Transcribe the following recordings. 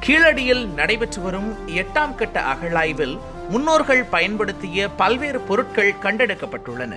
கீழடியில் நடைபெற்று வரும் எட்டாம் கட்ட அகழாய்வில் முன்னோர்கள் பயன்படுத்திய பல்வேறு பொருட்கள் கண்டெடுக்கப்பட்டுள்ளன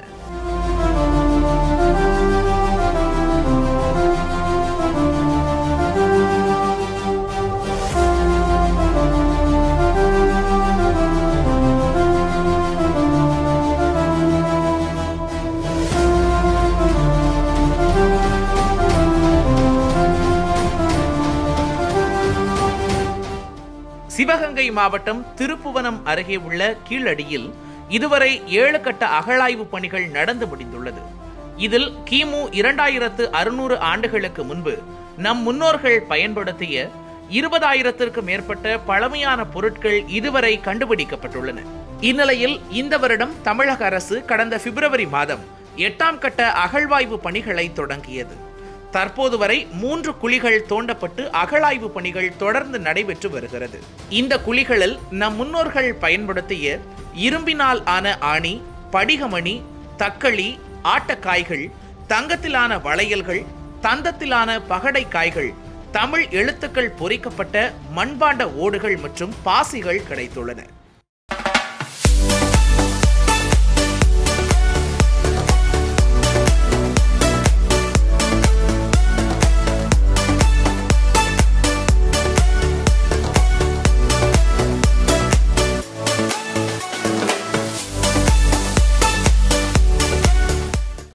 சிவகங்கை மாவட்டம் திருப்புவனம் அருகே உள்ள கீழடியில் இதுவரை ஏழு கட்ட அகழாய்வு பணிகள் நடந்து முடிந்துள்ளது இதில் கிமு இரண்டாயிரத்து அறுநூறு ஆண்டுகளுக்கு முன்பு நம் முன்னோர்கள் பயன்படுத்திய இருபதாயிரத்திற்கு மேற்பட்ட பழமையான பொருட்கள் இதுவரை கண்டுபிடிக்கப்பட்டுள்ளன இந்நிலையில் இந்த வருடம் தமிழக அரசு கடந்த பிப்ரவரி மாதம் எட்டாம் கட்ட அகழ்வாய்வு பணிகளை தொடங்கியது தற்போது வரை மூன்று குழிகள் தோண்டப்பட்டு அகழாய்வு பணிகள் தொடர்ந்து நடைபெற்று வருகிறது இந்த குழிகளில் நம் முன்னோர்கள் பயன்படுத்திய இரும்பினால் ஆன ஆணி படிகமணி தக்களி ஆட்டக்காய்கள் தங்கத்திலான வளையல்கள் தந்தத்திலான பகடை காய்கள் தமிழ் எழுத்துக்கள் பொறிக்கப்பட்ட மண்பாண்ட ஓடுகள் மற்றும் பாசிகள் கிடைத்துள்ளன